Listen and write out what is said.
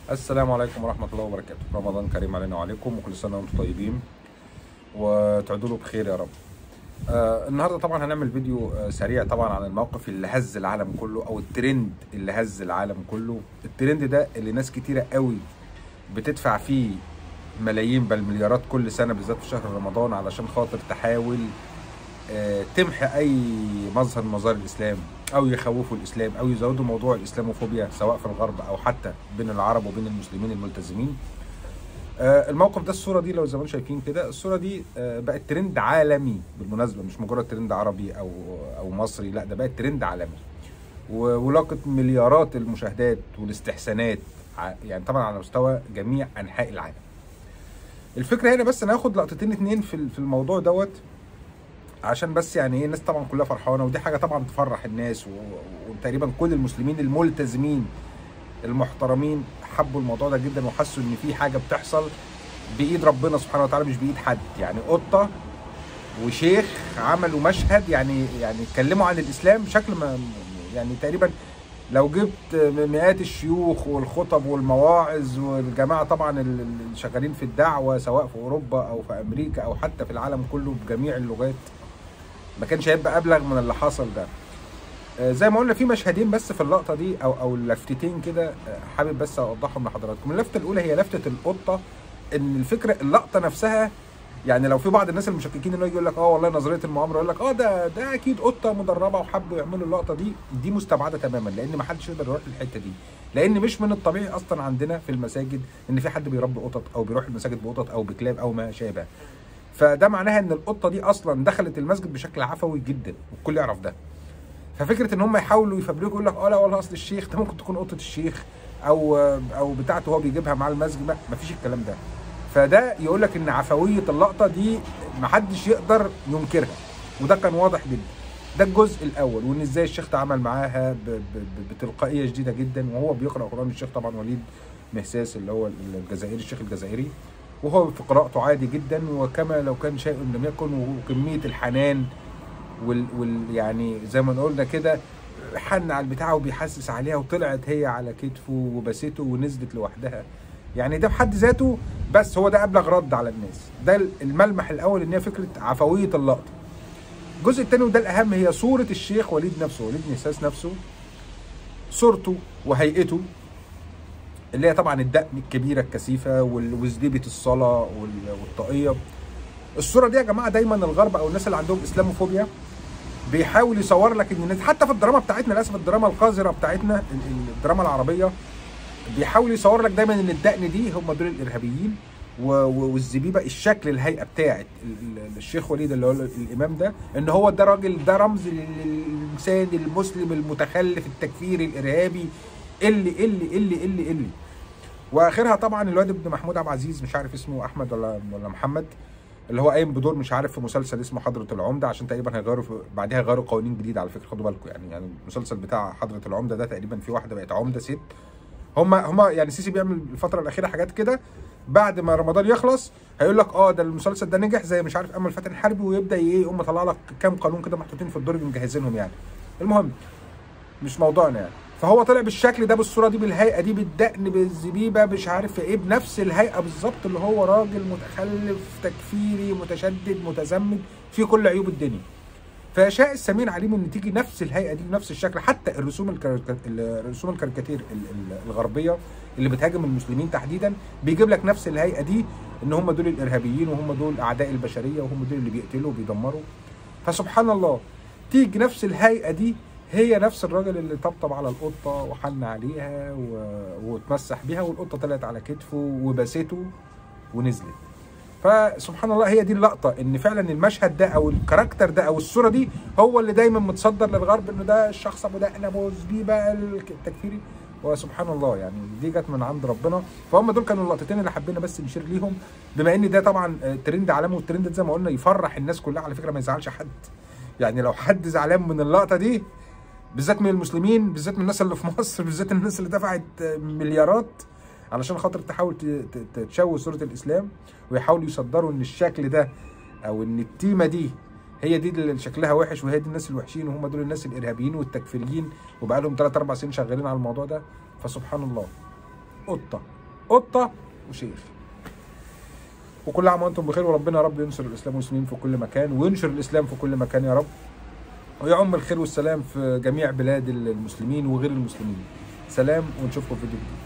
السلام عليكم ورحمة الله وبركاته رمضان كريم علينا وعليكم وكل سنة وانتم طيبين وتعودوا له بخير يا رب آه النهارده طبعا هنعمل فيديو آه سريع طبعا عن الموقف اللي هز العالم كله او الترند اللي هز العالم كله الترند ده اللي ناس كتيرة قوي بتدفع فيه ملايين بل مليارات كل سنة بالذات في شهر رمضان علشان خاطر تحاول آه تمحي اي مظهر من مظاهر الاسلام او يخوفوا الاسلام او يزودوا موضوع الاسلاموفوبيا سواء في الغرب او حتى بين العرب وبين المسلمين الملتزمين آه، الموقف ده الصوره دي لو زي ما انتم شايفين كده الصوره دي آه، بقت ترند عالمي بالمناسبه مش مجرد ترند عربي او او مصري لا ده بقت ترند عالمي و- ولاقت مليارات المشاهدات والاستحسانات ع- يعني طبعا على مستوى جميع انحاء العالم الفكره هنا بس انا هاخد لقطتين اتنين في ال- في الموضوع دوت عشان بس يعني ايه الناس طبعا كلها فرحانه ودي حاجه طبعا تفرح الناس و- و- وتقريبا كل المسلمين الملتزمين المحترمين حبوا الموضوع ده جدا وحسوا ان في حاجه بتحصل بايد ربنا سبحانه وتعالى مش بايد حد يعني قطه وشيخ عملوا مشهد يعني يعني اتكلموا عن الاسلام بشكل ما يعني تقريبا لو جبت مئات الشيوخ والخطب والمواعظ والجماعه طبعا اللي شغالين في الدعوه سواء في اوروبا او في امريكا او حتى في العالم كله بجميع اللغات ما كانش هيبقى ابلغ من اللي حصل ده آه، زي ما قلنا في مشهدين بس في اللقطه دي او او لفتتين كده آه، حابب بس اوضحهم لحضراتكم اللفته الاولى هي لفته القطه ان الفكره اللقطه نفسها يعني لو في بعض الناس المشككين انه يقول لك اه والله نظريه المؤامره يقول لك اه ده ده اكيد قطه مدربه وحبوا يعملوا اللقطه دي دي مستبعده تماما لان ما حدش يقدر يروح للحته دي لان مش من الطبيعي اصلا عندنا في المساجد ان في حد بيربي قطط او بيروح المساجد بقطط او بكلاب او ما شابه فده معناها ان القطه دي اصلا دخلت المسجد بشكل عفوي جدا والكل يعرف ده ففكره ان هم يحاولوا يفبركوا يقول لك اه لا والله اصل الشيخ ده ممكن تكون قطه الشيخ او او بتاعته هو بيجيبها مع المسجد ما مفيش الكلام ده فده يقول لك ان عفويه اللقطه دي محدش يقدر ينكرها وده كان واضح جدا ده الجزء الاول وان ازاي الشيخ تعامل معاها ب- ب- ب- بتلقائيه شديده جدا وهو بيقرا قران الشيخ طبعا وليد مهساس اللي هو الجزائري الشيخ الجزائري وهو في قراءته عادي جدا وكما لو كان شيء لم يكن وكميه الحنان وال, وال يعني زي ما قلنا كده حن على البتاع وبيحسس عليها وطلعت هي على كتفه وبسته ونزلت لوحدها يعني ده بحد ذاته بس هو ده ابلغ رد على الناس ده الملمح الاول ان هي فكره عفويه اللقطه الجزء الثاني وده الاهم هي صوره الشيخ وليد نفسه وليد نساس نفسه صورته وهيئته اللي هي طبعا الدقن الكبيره الكثيفه وال- وزديبه الصلاه وال- والطاقيه الصوره دي يا جماعه دايما الغرب او الناس اللي عندهم اسلاموفوبيا بيحاول يصور لك ان الناس حتى في الدراما بتاعتنا للاسف الدراما القذره بتاعتنا ال- ال- الدراما العربيه بيحاول يصور لك دايما ان الدقن دي هم دول الارهابيين و- و- والزبيبه الشكل الهيئه بتاعت ال- ال- الشيخ وليد اللي هو ال- الامام ده ان هو ده راجل ده رمز للانسان المسلم المتخلف التكفيري الارهابي اللي اللي اللي اللي اللي واخرها طبعا الواد ابن محمود عبد العزيز مش عارف اسمه احمد ولا ولا محمد اللي هو قايم بدور مش عارف في مسلسل اسمه حضرة العمدة عشان تقريبا هيغيروا في بعدها هيغيروا قوانين جديدة على فكرة خدوا بالكم يعني يعني المسلسل بتاع حضرة العمدة ده تقريبا في واحدة بقت عمدة ست هما هما يعني سيسي بيعمل الفترة الأخيرة حاجات كده بعد ما رمضان يخلص هيقول لك اه ده المسلسل ده نجح زي مش عارف امل فتحي الحربي ويبدا ايه يقوم مطلع لك كام قانون كده محطوطين في الدرج مجهزينهم يعني المهم مش موضوعنا يعني فهو طلع بالشكل ده بالصوره دي بالهيئه دي بالدقن بالزبيبه مش عارف ايه بنفس الهيئه بالظبط اللي هو راجل متخلف تكفيري متشدد متزمت في كل عيوب الدنيا فشاء السميع العليم ان تيجي نفس الهيئه دي بنفس الشكل حتى الرسوم الكاريكا- الرسوم الكاريكاتير ال- ال- الغربيه اللي بتهاجم المسلمين تحديدا بيجيب لك نفس الهيئه دي ان هم دول الارهابيين وهم دول اعداء البشريه وهم دول اللي بيقتلوا وبيدمروا فسبحان الله تيجي نفس الهيئه دي هي نفس الراجل اللي طبطب على القطه وحن عليها و... واتمسح بيها والقطه طلعت على كتفه وبسته ونزلت فسبحان الله هي دي اللقطه ان فعلا المشهد ده او الكاركتر ده او الصوره دي هو اللي دايما متصدر للغرب انه ده الشخص ابو دقن ابو زبيبه التكفيري وسبحان الله يعني دي جت من عند ربنا فهم دول كانوا اللقطتين اللي حبينا بس نشير ليهم بما ان ده طبعا آه، ترند عالمي والترند ده زي ما قلنا يفرح الناس كلها على فكره ما يزعلش حد يعني لو حد زعلان من اللقطه دي بالذات من المسلمين بالذات من الناس اللي في مصر بالذات الناس اللي دفعت آه، مليارات علشان خاطر تحاول ت- ت- تشوه صوره الاسلام ويحاولوا يصدروا ان الشكل ده او ان التيمه دي هي دي اللي شكلها وحش وهي دي الناس الوحشين وهم دول الناس الارهابيين والتكفيريين وبقى لهم 3 4 سنين شغالين على الموضوع ده فسبحان الله قطه قطه وشيخ وكل عام وانتم بخير وربنا يا رب ينصر الاسلام والمسلمين في كل مكان وينشر الاسلام في كل مكان يا رب ويعم الخير والسلام في جميع بلاد المسلمين وغير المسلمين سلام ونشوفكم في فيديو جديد